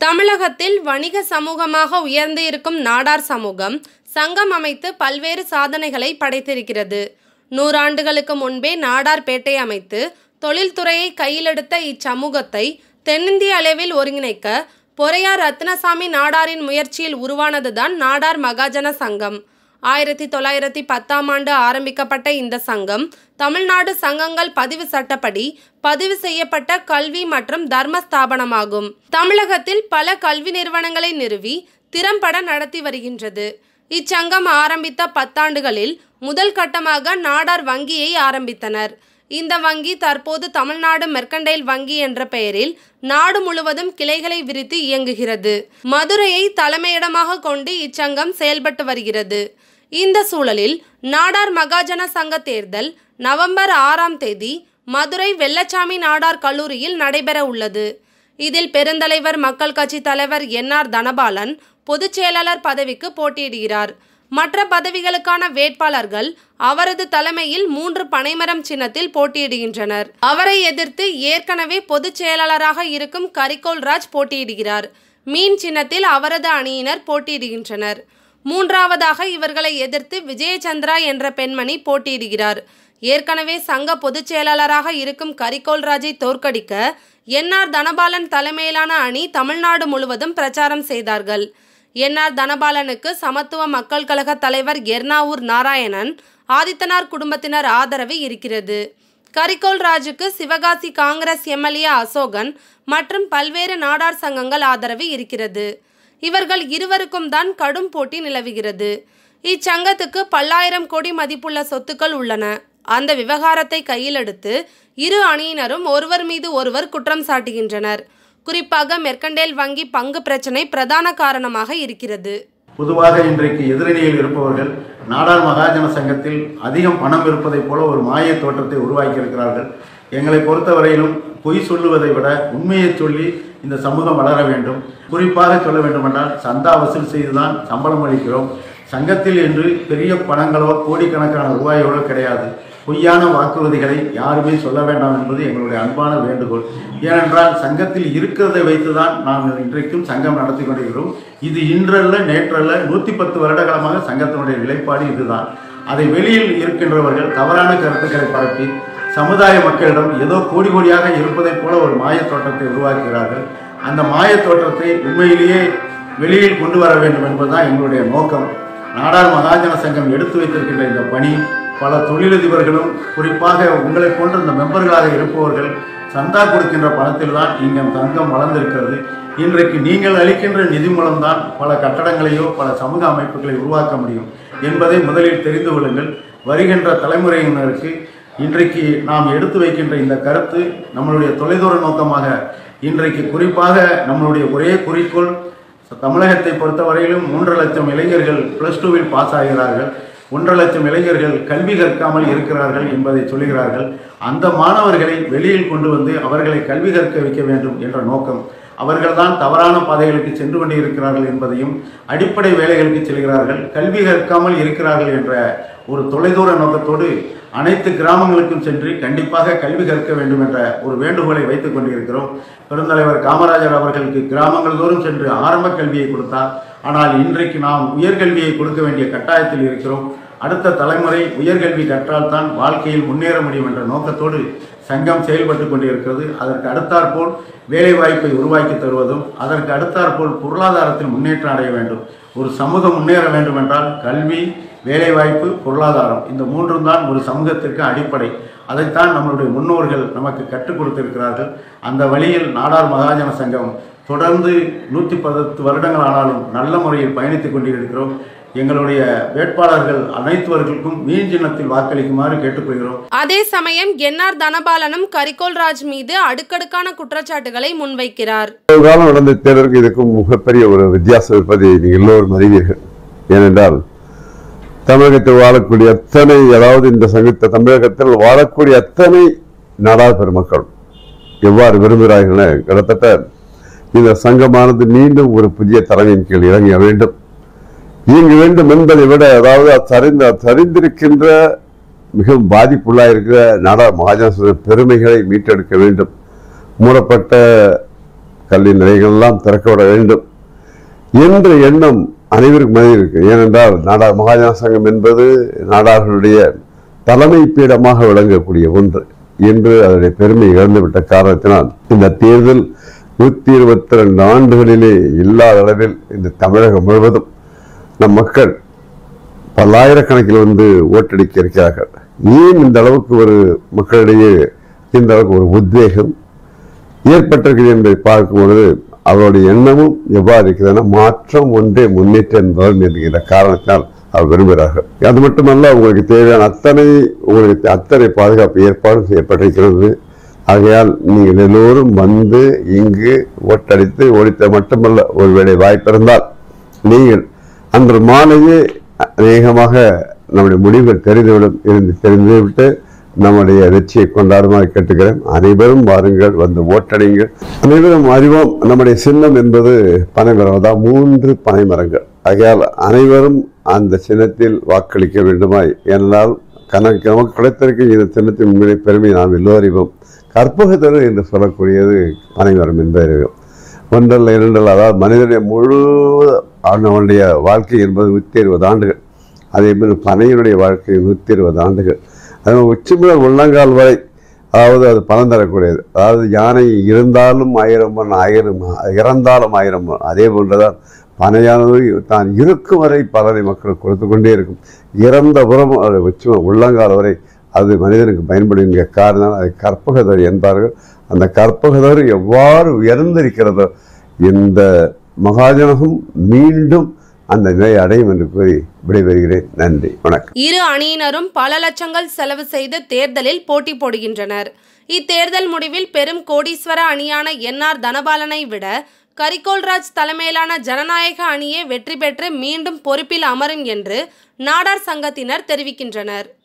தமிழகத்தில் வணிக சமூகமாக உயர்ந்து இருக்கும் நாடார் சமூகம் சங்கம் அமைத்து பல்வேறு சாதனைகளை படைத்திருக்கிறது நூறாண்டுகளுக்கு முன்பே நாடார் பேட்டை அமைத்து தொழில்துறையை கையிலெடுத்த இச்சமூகத்தை தென்னிந்திய அளவில் ஒருங்கிணைக்க பொறையார் ரத்னசாமி நாடாரின் முயற்சியில் உருவானதுதான் நாடார் மகாஜன சங்கம் ஆயிரத்தி தொள்ளாயிரத்தி பத்தாம் ஆண்டு ஆரம்பிக்கப்பட்ட இந்த சங்கம் தமிழ்நாடு சங்கங்கள் பதிவு சட்டப்படி பதிவு செய்யப்பட்ட கல்வி மற்றும் தர்ம ஸ்தாபனமாகும் தமிழகத்தில் பல கல்வி நிறுவனங்களை நிறுவி திறம்பட நடத்தி வருகின்றது இச்சங்கம் ஆரம்பித்த பத்தாண்டுகளில் முதல் கட்டமாக நாடார் வங்கியை ஆரம்பித்தனர் இந்த வங்கி தற்போது தமிழ்நாடு மெர்கண்டைல் வங்கி என்ற பெயரில் நாடு முழுவதும் கிளைகளை விரித்து இயங்குகிறது மதுரையை தலைமையிடமாக கொண்டு இச்சங்கம் செயல்பட்டு வருகிறது இந்த சூழலில் நாடார் மகாஜன சங்க தேர்தல் நவம்பர் ஆறாம் தேதி மதுரை வெள்ளச்சாமி நாடார் கல்லூரியில் நடைபெற உள்ளது இதில் பெருந்தலைவர் மக்கள் கட்சி தலைவர் என் ஆர் தனபாலன் பொதுச் செயலாளர் பதவிக்கு போட்டியிடுகிறார் மற்ற பதவிகளுக்கான வேட்பாளர்கள் அவரது தலைமையில் மூன்று பனைமரம் சின்னத்தில் போட்டியிடுகின்றனர் அவரை எதிர்த்து ஏற்கனவே பொதுச் செயலாளராக இருக்கும் கரிகோல் ராஜ் போட்டியிடுகிறார் மீன் சின்னத்தில் அவரது அணியினர் போட்டியிடுகின்றனர் மூன்றாவதாக இவர்களை எதிர்த்து விஜயச்சந்திரா என்ற பெண்மணி போட்டியிடுகிறார் ஏற்கனவே சங்க பொதுச் செயலாளராக இருக்கும் கரிகோல் ராஜை தோற்கடிக்க என்ஆர் தனபாலன் தலைமையிலான அணி தமிழ்நாடு முழுவதும் பிரச்சாரம் செய்தார்கள் என்ஆர் தனபாலனுக்கு சமத்துவ மக்கள் கழக தலைவர் எர்ணாவூர் நாராயணன் ஆதித்தனார் குடும்பத்தினர் ஆதரவு இருக்கிறது கரிகோல் ராஜுக்கு சிவகாசி காங்கிரஸ் எம்எல்ஏ அசோகன் மற்றும் பல்வேறு நாடார் சங்கங்கள் ஆதரவு இருக்கிறது இவர்கள் இருவருக்கும் தான் கடும் போட்டி நிலவுகிறது இச்சங்கத்துக்கு பல்லாயிரம் கோடி மதிப்புள்ள சொத்துக்கள் உள்ளன அந்த விவகாரத்தை கையில் எடுத்து இரு அணியினரும் ஒருவர் மீது ஒருவர் குற்றம் சாட்டுகின்றனர் குறிப்பாக மெர்கண்டேல் வங்கி பங்கு பிரச்சனை பிரதான காரணமாக இருக்கிறது பொதுவாக இன்றைக்கு எதிரணியில் இருப்பவர்கள் நாடார் மகாஜன சங்கத்தில் அதிகம் பணம் இருப்பதைப் போல ஒரு மாய தோற்றத்தை உருவாக்கி இருக்கிறார்கள் எங்களை பொறுத்தவரையிலும் பொய் சொல்லுவதை விட உண்மையை சொல்லி இந்த சமூகம் வளர வேண்டும் குறிப்பாக சொல்ல வேண்டுமென்றால் சந்தா வசூல் செய்துதான் சம்பளம் அளிக்கிறோம் சங்கத்தில் என்று பெரிய பணங்களோ கோடிக்கணக்கான ரூபாயோடோ கிடையாது பொய்யான வாக்குறுதிகளை யாருமே சொல்ல வேண்டாம் என்பது எங்களுடைய அன்பான வேண்டுகோள் ஏனென்றால் சங்கத்தில் இருக்கிறதை வைத்துதான் நாம் இன்றைக்கும் சங்கம் நடத்தி கொண்டிருக்கிறோம் இது இன்றல்ல நேற்றல்ல நூற்றி பத்து வருட காலமாக சங்கத்தினுடைய நிலைப்பாடு இதுதான் அதை வெளியில் இருக்கின்றவர்கள் தவறான கருத்துக்களை பரப்பி சமுதாய மக்களிடம் ஏதோ கோடி கோடியாக இருப்பதைப் போல ஒரு மாயத் தோற்றத்தை உருவாக்குகிறார்கள் அந்த மாயத் தோற்றத்தை உண்மையிலேயே வெளியில் கொண்டு வர வேண்டும் என்பதுதான் எங்களுடைய நோக்கம் நாடார் மகாஜன சங்கம் எடுத்து வைத்திருக்கின்ற இந்த பணி பல தொழிலதிபர்களும் குறிப்பாக உங்களை போன்ற இந்த மெம்பர்களாக இருப்பவர்கள் சந்தா கொடுக்கின்ற பணத்தில் தான் இங்கே தங்கம் வளர்ந்திருக்கிறது இன்றைக்கு நீங்கள் அளிக்கின்ற நிதி மூலம்தான் பல கட்டடங்களையோ பல சமூக அமைப்புகளை உருவாக்க முடியும் என்பதை முதலில் தெரிந்து கொள்ளுங்கள் வருகின்ற தலைமுறையினருக்கு இன்றைக்கு நாம் எடுத்து வைக்கின்ற இந்த கருத்து நம்மளுடைய தொலைதூர நோக்கமாக இன்றைக்கு குறிப்பாக நம்மளுடைய ஒரே குறிக்கோள் தமிழகத்தை பொறுத்தவரையிலும் மூன்று லட்சம் இளைஞர்கள் பிளஸ் டூவில் பாஸ் ஆகிறார்கள் ஒன்றரை லட்சம் இளைஞர்கள் கல்வி கற்காமல் இருக்கிறார்கள் என்பதை சொல்கிறார்கள் அந்த மாணவர்களை வெளியில் கொண்டு வந்து அவர்களை கல்வி கற்க வைக்க வேண்டும் என்ற நோக்கம் அவர்கள்தான் தவறான பாதைகளுக்கு சென்று கொண்டு இருக்கிறார்கள் என்பதையும் அடிப்படை வேலைகளுக்கு செல்கிறார்கள் கல்வி கற்காமல் இருக்கிறார்கள் என்ற ஒரு தொலைதூர நோக்கத்தோடு அனைத்து கிராமங்களுக்கும் சென்று கண்டிப்பாக கல்வி கற்க வேண்டும் என்ற ஒரு வேண்டுகோளை வைத்துக் கொண்டிருக்கிறோம் பெருந்தலைவர் காமராஜர் அவர்களுக்கு கிராமங்கள் தோறும் சென்று ஆரம்ப கல்வியை கொடுத்தார் ஆனால் இன்றைக்கு நாம் உயர்கல்வியை கொடுக்க வேண்டிய கட்டாயத்தில் இருக்கிறோம் அடுத்த தலைமுறை உயர்கல்வி கற்றால்தான் வாழ்க்கையில் முன்னேற முடியும் என்ற நோக்கத்தோடு சங்கம் செயல்பட்டு கொண்டிருக்கிறது அதற்கு அடுத்தாற்போல் வேலைவாய்ப்பை உருவாக்கி தருவதும் அதற்கு அடுத்தாற்போல் பொருளாதாரத்தில் முன்னேற்றம் அடைய வேண்டும் ஒரு சமூகம் முன்னேற வேண்டும் என்றால் கல்வி வேலைவாய்ப்பு பொருளாதாரம் இந்த மூன்றும் தான் ஒரு சமூகத்திற்கு அடிப்படை அதைத்தான் நம்மளுடைய முன்னோர்கள் நமக்கு கற்றுக் கொடுத்திருக்கிறார்கள் அந்த வழியில் நாடார் மகாஜன சங்கம் தொடர்ந்து நூற்றி பத்து வருடங்கள் ஆனாலும் நல்ல முறையில் பயணித்துக் கொண்டிருக்கிறோம் எங்களுடைய வேட்பாளர்கள் அனைத்துவர்களுக்கும் மீன் சின்னத்தில் வாக்களிக்குமாறு கேட்டுக்கொள்கிறோம் அதே சமயம் என்ஆர் தனபாலனும் கரிகோல் ராஜ் மீது அடுக்கடுக்கான குற்றச்சாட்டுகளை முன்வைக்கிறார் ஒரு காலம் நடந்த தேர்தலுக்கு இதுக்கும் மிகப்பெரிய ஒரு வித்தியாசம் இருப்பதை நீங்கள் எல்லோரும் அறிவீர்கள் ஏனென்றால் தமிழகத்தில் வாழக்கூடிய அத்தனை அதாவது இந்த சங்கத்த தமிழகத்தில் வாழக்கூடிய அத்தனை நாடார் பெருமக்கள் எவ்வாறு விரும்புகிறார்கள் கிட்டத்தட்ட இந்த சங்கமானது மீண்டும் ஒரு புதிய தலைமையின் கீழ் இறங்க வேண்டும் இயங்க வேண்டும் என்பதை விட அதாவது சரிந்த சரிந்திருக்கின்ற மிகவும் பாதிப்புள்ளாயிருக்கிற நாடார் மகாஜன பெருமைகளை மீட்டெடுக்க வேண்டும் மூடப்பட்ட கல்வி நிலையங்கள் எல்லாம் திறக்கப்பட வேண்டும் என்ற எண்ணம் அனைவருக்கும் மனதில் இருக்கு ஏனென்றால் நாடார் மகாஜன சங்கம் என்பது நாடார்களுடைய தலைமை பீடமாக விளங்கக்கூடிய ஒன்று என்று அதனுடைய பெருமை இழந்துவிட்ட காரணத்தினால் இந்த தேர்தல் நூத்தி இருபத்தி ரெண்டு ஆண்டுகளிலே இல்லாத அளவில் இந்த தமிழகம் முழுவதும் நம் மக்கள் பல்லாயிரக்கணக்கில் வந்து ஓட்டடிக்க இருக்கிறார்கள் ஏன் இந்த அளவுக்கு ஒரு மக்களிடையே இந்த அளவுக்கு ஒரு உத்வேகம் ஏற்பட்டிருக்கிறது என்பதை பார்க்கும் பொழுது அவருடைய எண்ணமும் எவ்வாறு இருக்கிறதுனா மாற்றம் ஒன்றே முன்னேற்றம் வரும் என்கிற காரணத்தினால் அவர் விரும்புகிறார்கள் அது மட்டுமல்ல உங்களுக்கு தேவையான அத்தனை உங்களுக்கு அத்தனை பாதுகாப்பு ஏற்பாடும் செய்யப்பட்டிருக்கிறது ஆகையால் நீங்கள் எல்லோரும் வந்து இங்கு ஓட்டடித்து ஓடித்த மட்டுமல்ல ஒருவேளை வாய்ப்பிருந்தால் நீங்கள் அன்று மாலையே அநேகமாக நம்முடைய முடிவுகள் தெரிந்துவிடும் இருந்து தெரிந்துவிட்டு நம்முடைய வெற்றியை கொண்டாடுமாறு கேட்டுக்கிறேன் அனைவரும் வாருங்கள் வந்து ஓட்டடிங்கள் அனைவரும் அறிவோம் நம்முடைய சின்னம் என்பது பனைமரம் தான் மூன்று பனைமரங்கள் ஆகையால் அனைவரும் அந்த சின்னத்தில் வாக்களிக்க வேண்டுமாய் ஏனென்றால் கணக்கு நமக்கு கிடைத்திருக்க இந்த சின்னத்தின் உண்மையை பெருமை நாம் எல்லோரும் கற்பகத்தரு என்று சொல்லக்கூடியது பனைமரம் என்பது ஒன்றல்ல இரண்டல்ல அதாவது மனிதனுடைய முழு அவனுடைய வாழ்க்கை என்பது நூற்றி இருபது ஆண்டுகள் அதே மாதிரி பனையினுடைய வாழ்க்கை நூற்றி இருபது ஆண்டுகள் அது உச்சி முதல் உள்ளங்கால் வரை அதாவது அது பலன் தரக்கூடியது அதாவது யானை இருந்தாலும் ஆயிரம் மண் ஆயிரம் இறந்தாலும் ஆயிரம் மண் அதே போன்றுதான் பனையானது தான் இருக்கும் வரை பலனை மக்கள் கொடுத்து கொண்டே இருக்கும் இறந்த புறம் அது உச்சி உள்ளங்கால் வரை அது மனிதனுக்கு பயன்படுகின்ற காரணம் அதை கற்பகதர் என்பார்கள் அந்த கற்பகதர் எவ்வாறு உயர்ந்திருக்கிறதோ இந்த மகாஜனகம் மீண்டும் அந்த நிலை அடையும் என்று கூறி விடைபெறுகிறேன் நன்றி வணக்கம் இரு அணியினரும் பல லட்சங்கள் செலவு செய்து தேர்தலில் போட்டி போடுகின்றனர் இத்தேர்தல் முடிவில் பெரும் கோடீஸ்வர அணியான என்ஆர் தனபாலனை விட கரிகோல்ராஜ் தலைமையிலான ஜனநாயக அணியே வெற்றி பெற்று மீண்டும் பொறுப்பில் அமரும் என்று நாடார் சங்கத்தினர் தெரிவிக்கின்றனர்